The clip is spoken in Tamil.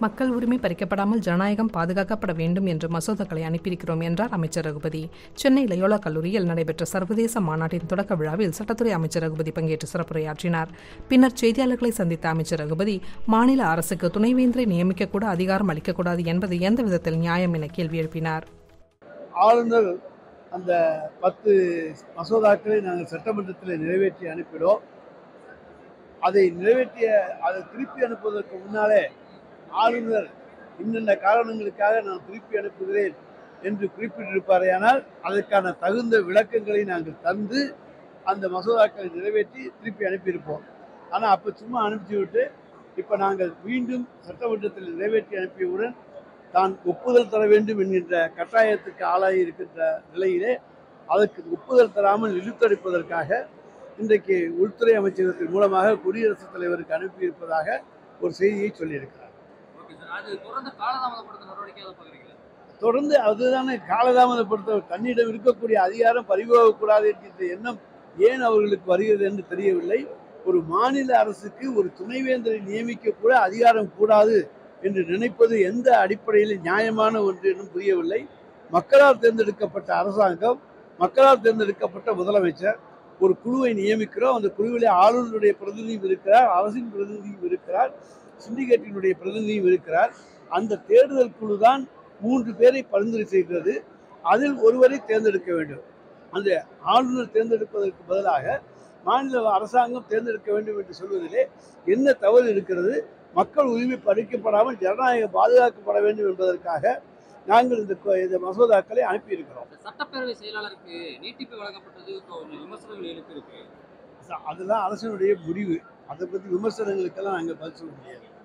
மக்கள் உரிமை பறிக்கப்படாமல் ஜனநாயகம் பாதுகாக்கப்பட வேண்டும் என்று மசோதாக்களை அனுப்பியிருக்கிறோம் என்றார் அமைச்சர் ரகுபதி சென்னை லயோலா கல்லூரியில் நடைபெற்ற சர்வதேச மாநாட்டின் தொடக்க விழாவில் சட்டத்துறை அமைச்சர் ரகுபதி பங்கேற்று சிறப்புரையாற்றினார் பின்னர் செய்தியாளர்களை சந்தித்த அமைச்சர் ரகுபதி மாநில அரசுக்கு துணைவேந்தரை நியமிக்கக்கூட அதிகாரம் அளிக்கக்கூடாது என்பது எந்த விதத்தில் நியாயம் என கேள்வி எழுப்பினார் ஆளுநர் அந்த பத்து மசோதாக்களை நாங்கள் சட்டமன்றத்தில் நிறைவேற்றி அனுப்பினோம் அதை நிறைவேற்றிய அதை திருப்பி அனுப்புவதற்கு முன்னாலே ஆளுநர் இன்னென்ன காரணங்களுக்காக நான் திருப்பி அனுப்புகிறேன் என்று குறிப்பிட்டிருப்பாரேயானால் அதற்கான தகுந்த விளக்கங்களை நாங்கள் தந்து அந்த மசோதாக்களை நிறைவேற்றி திருப்பி அனுப்பியிருப்போம் ஆனால் அப்போ சும்மா அனுப்பிச்சு விட்டு இப்போ நாங்கள் மீண்டும் சட்டமன்றத்தில் நிறைவேற்றி அனுப்பியவுடன் தான் ஒப்புதல் தர வேண்டும் என்கின்ற கட்டாயத்துக்கு ஆளாகி இருக்கின்ற நிலையிலே அதற்கு ஒப்புதல் தராமல் இழுத்தடிப்பதற்காக இன்றைக்கு உள்துறை அமைச்சகத்தின் மூலமாக குடியரசுத் தலைவருக்கு அனுப்பியிருப்பதாக ஒரு செய்தியை சொல்லியிருக்கிறார் ஓகே சார் அது தொடர்ந்து காலதாமதப்படுத்த நடவடிக்கை எதாவது பார்க்குறீங்களா தொடர்ந்து அதுதானே காலதாமதப்படுத்த தன்னிடம் இருக்கக்கூடிய அதிகாரம் பறிபோகக்கூடாது என்கின்ற எண்ணம் ஏன் அவர்களுக்கு வருகிறது என்று தெரியவில்லை ஒரு மாநில அரசுக்கு ஒரு துணைவேந்தரை நியமிக்க கூட அதிகாரம் கூடாது என்று நினைப்பது எந்த அடிப்படையில் நியாயமான ஒன்று என்றும் புரியவில்லை மக்களால் தேர்ந்தெடுக்கப்பட்ட அரசாங்கம் மக்களால் தேர்ந்தெடுக்கப்பட்ட முதலமைச்சர் ஒரு குழுவை நியமிக்கிறோம் அந்த குழுவிலே ஆளுநருடைய பிரதிநிதியும் இருக்கிறார் அரசின் பிரதிநிதியும் இருக்கிறார் சிண்டிகேட்டினுடைய பிரதிநிதியும் இருக்கிறார் அந்த தேர்தல் குழு தான் மூன்று பேரை பரிந்துரை செய்கிறது அதில் ஒருவரை தேர்ந்தெடுக்க வேண்டும் அந்த ஆளுநர் தேர்ந்தெடுப்பதற்கு பதிலாக மாநில அரசாங்கம் தேர்ந்தெடுக்க வேண்டும் என்று சொல்வதிலே என்ன தவறு இருக்கிறது மக்கள் உரிமை பறிக்கப்படாமல் ஜனநாயகம் பாதுகாக்கப்பட வேண்டும் என்பதற்காக நாங்கள் இந்த கொ- இந்த மசோதாக்களை அனுப்பியிருக்கிறோம் இந்த சட்டப்பேரவை செயலாளருக்கு நீட்டிப்பு வழங்கப்பட்டது இப்போ ஒரு விமர்சனங்கள் எழுப்பியிருக்கு அதுதான் அரசினுடைய முடிவு அதை பற்றி விமர்சனங்களுக்கெல்லாம் நாங்கள் பதில் சொல்ல முடியாது